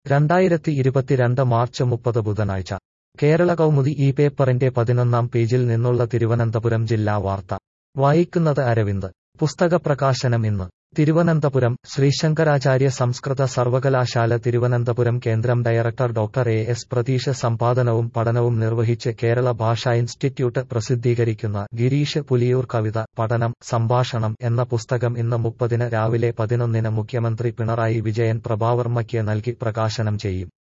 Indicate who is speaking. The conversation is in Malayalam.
Speaker 1: രണ്ടായിരത്തി ഇരുപത്തിരണ്ട് മാർച്ച് മുപ്പത് ബുധനാഴ്ച കേരള കൗമുദി ഈ പേപ്പറിന്റെ പതിനൊന്നാം പേജിൽ നിന്നുള്ള തിരുവനന്തപുരം ജില്ലാ വാർത്ത വായിക്കുന്നത് അരവിന്ദ് പുസ്തക പ്രകാശനം ഇന്ന് തിരുവനന്തപുരം ശ്രീശങ്കരാചാര്യ സംസ്കൃത സർവകലാശാല തിരുവനന്തപുരം കേന്ദ്രം director doctor A S Pratheesh സമ്പാദനവും പഠനവും നിർവഹിച്ച് കേരള ഭാഷാ ഇൻസ്റ്റിറ്റ്യൂട്ട് പ്രസിദ്ധീകരിക്കുന്ന ഗിരീഷ് പുലിയൂർ കവിത പഠനം സംഭാഷണം എന്ന പുസ്തകം ഇന്ന് മുപ്പതിന് രാവിലെ പതിനൊന്നിന് മുഖ്യമന്ത്രി പിണറായി വിജയൻ പ്രഭാവർമ്മയ്ക്ക് നൽകി പ്രകാശനം ചെയ്യും